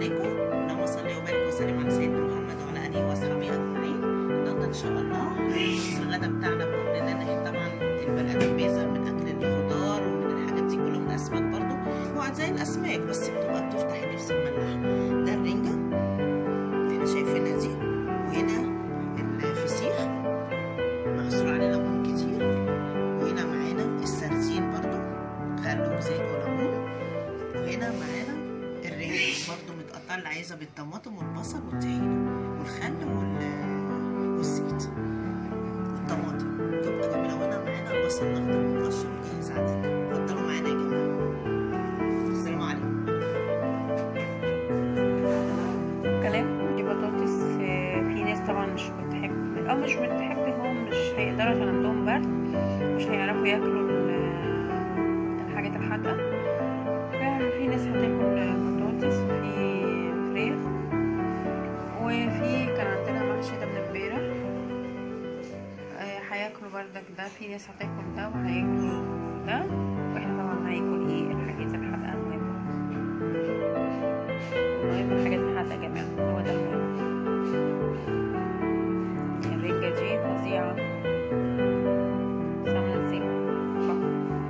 عليكم اللهم صل وبارك وسلم على سيدنا محمد وعلى اله واصحابه اجمعين النهارده ان شاء الله الغدا بتاعنا بنقول لنا طبعا البني ادم بيزهق من اكل الخضار ومن الحاجات دي كلها من الاسماك برضو هو زي الاسماك بس بتبقى بتفتح النفس بملح ده الرنجه احنا شايفينها دي وهنا الفسيخ معصور عليه ليمون كتير وهنا معانا السردين برضو خل وزيت وليمون وهنا معانا الرنجة برضو متقطعة اللي عايزة بالطماطم والبصل والطحينة والخل وال... والزيت والطماطم تبقى جميلة وهنا معانا البصل الأخضر متقشر وجاهز عندنا اتفضلوا معانا يا جماعة السلام عليكم كلام دي بطاطس آه، في ناس طبعا مش بتحب او مش بتحب هو مش هيقدروا عشان عندهم برد مش هيعرفوا ياكلوا ال- الحاجات الحادقة في ناس هتاكل بطاطس في فراخ وفي كان عندنا محشي ده من امبارح آه، هياكلوا بردك ده في ناس هتاكل ده وهياكلوا ده واحنا طبعا هناكل ايه الحاجات الحادقة المهمة المهم الحاجات الحادقة يا جماعة هو ده المهم الرنجة دي فظيعة سمنة ازاي تحفة.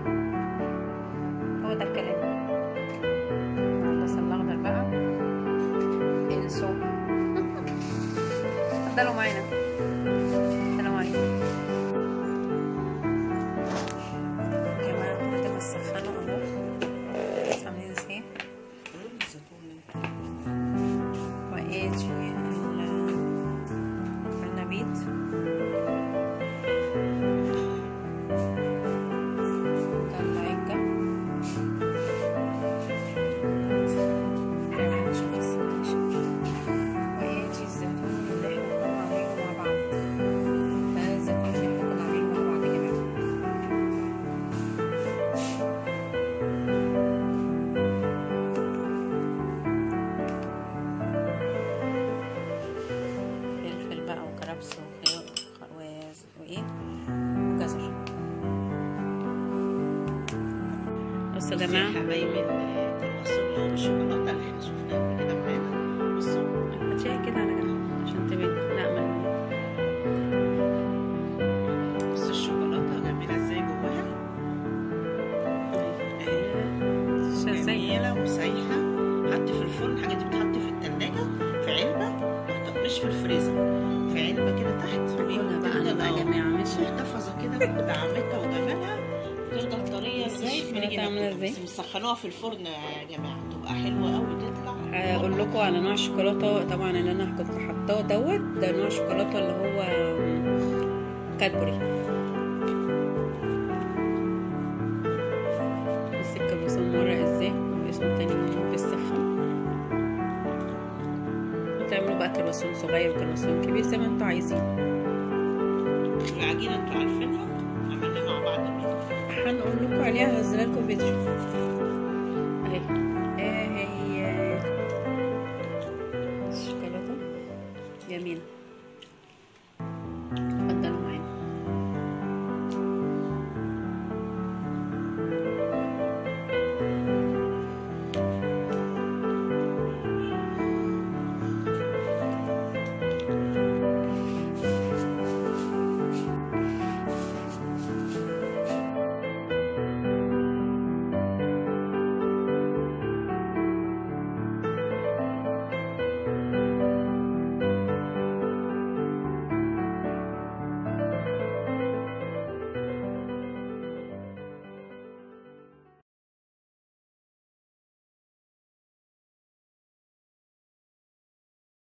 هو ده الكلام البصل الأخضر بقى انسوا اتفضلوا معانا السلام عليكم يا جماعة بعد ما تسخنوا اهو عاملين ازاي وادي ال- النبيت ده العجة نشوف بس ماشي. وادي الزيتون اللي احنا كنا عاملينه مع بعض ده الزيتون اللي احنا كنا عاملينه مع بعض يا جماعة فلفل بقى وكرفس وخيار وخواز وايه وجزر بصوا يا جماعه حبايبي الكرواسون اللي هو بالشوكولاتة اللي احنا شفناه قبل كده معانا بصوا هتشيل كده على جنب عشان تبان لا من بصوا الشوكولاتة جميلة ازاي جواها اهي ازاي جميلة وسايحة حط في الفرن الحاجات دي بتحط في التلاجة في علبة محط- مش في الفريزر في علبة كده تحت كلها بقى انا بقى يا جماعه ماشي محتفظة كده بدعامتها وجمالها تفضل طرية لغاية ما نيجي الشوكولاتة عاملة ناكلها. ازاي؟ بس مسخنوها في الفرن يا جماعة تبقى حلوة قوي تطلع هقول لكم على نوع الشوكولاته طبعا اللي انا كنت حاطاه دوت ده نوع شوكولاته اللي هو كادبوري بس الكرواسون مرة ازاي واسمه التاني منه بالصحة وتعملوا بقى كرواسون صغير وكرواسون كبير زي ما انتوا عايزين العجينة انتوا عارفينها عملنا مع بعض قبل كده. هنقول لكم عليها هنزلها لكم فيديو اهي ايه هي الشوكولاته جميله